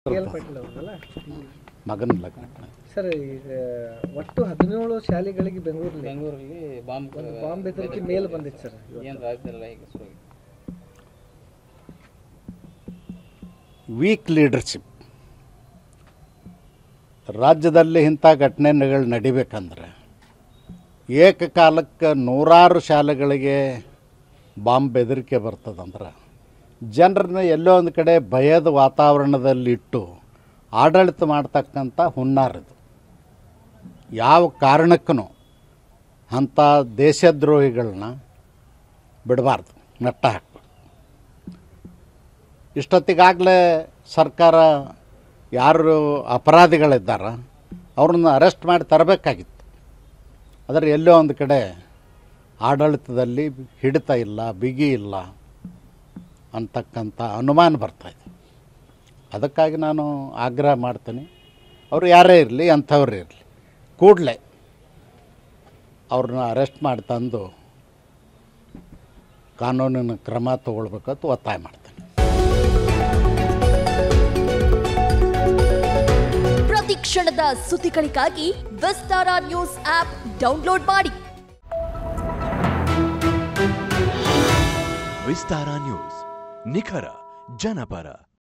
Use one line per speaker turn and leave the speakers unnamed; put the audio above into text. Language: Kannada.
ಕೆ ಎಲ್ ಪಾಟೀಲ್ ಅವರಲ್ಲ
ಮಗನ ಲಗ್ನ
ಸರ್ ಈಗ ಒಟ್ಟು ಹದಿನೇಳು ಶಾಲೆಗಳಿಗೆ ಬೆಂಗಳೂರಲ್ಲಿ
ಬೆಂಗಳೂರಲ್ಲಿ ಬಾಂಬ್
ಒಂದು ಬಾಂಬ್ ಬೆದರಿಕೆ ಮೇಲ್ ಬಂದಿತ್ತು ಸರ್
ಏನು ರಾಜ್ಯದಲ್ಲ ಈಗ ಶುರುವಾಗಿದೆ
ವೀಕ್ ಲೀಡರ್ಶಿಪ್ ರಾಜ್ಯದಲ್ಲಿ ಇಂಥ ಘಟನೆಗಳು ನಡಿಬೇಕಂದ್ರೆ ಏಕಕಾಲಕ್ಕೆ ನೂರಾರು ಶಾಲೆಗಳಿಗೆ ಬಾಂಬ್ ಬೆದರಿಕೆ ಬರ್ತದಂದ್ರೆ ಜನರನ್ನ ಎಲ್ಲೋ ಒಂದು ಕಡೆ ಭಯದ ವಾತಾವರಣದಲ್ಲಿಟ್ಟು ಆಡಳಿತ ಮಾಡ್ತಕ್ಕಂಥ ಹುನ್ನಾರದು ಯಾವ ಕಾರಣಕ್ಕೂ ಅಂಥ ದೇಶದ್ರೋಹಿಗಳನ್ನ ಬಿಡಬಾರ್ದು ನಟ್ಟ ಹಾಕಬೇಕು ಇಷ್ಟೊತ್ತಿಗಾಗಲೇ ಸರ್ಕಾರ ಯಾರು ಅಪರಾಧಿಗಳಿದ್ದಾರ ಅವ್ರನ್ನ ಅರೆಸ್ಟ್ ಮಾಡಿ ತರಬೇಕಾಗಿತ್ತು ಆದರೆ ಎಲ್ಲೋ ಒಂದು ಕಡೆ ಆಡಳಿತದಲ್ಲಿ ಹಿಡಿತ ಇಲ್ಲ ಬಿಗಿ ಇಲ್ಲ ಅಂತಕ್ಕಂಥ ಅನುಮಾನ ಬರ್ತಾಯಿದೆ ಅದಕ್ಕಾಗಿ ನಾನು ಆಗ್ರಹ ಮಾಡ್ತೀನಿ ಅವರು ಯಾರೇ ಇರಲಿ ಅಂಥವ್ರೇ ಇರಲಿ ಕೂಡಲೇ ಅವ್ರನ್ನ ಅರೆಸ್ಟ್ ಮಾಡಿ ತಂದು ಕಾನೂನಿನ ಕ್ರಮ ತಗೊಳ್ಬೇಕಂತ ಒತ್ತಾಯ ಮಾಡ್ತೀನಿ
ಪ್ರತಿ ಕ್ಷಣದ ಸುದ್ದಿಗಳಿಗಾಗಿ ವಿಸ್ತಾರ ನ್ಯೂಸ್ ಆಪ್ ಡೌನ್ಲೋಡ್ ಮಾಡಿ
ವಿಸ್ತಾರ ನ್ಯೂಸ್ ನಿಖರ ಜನಪರ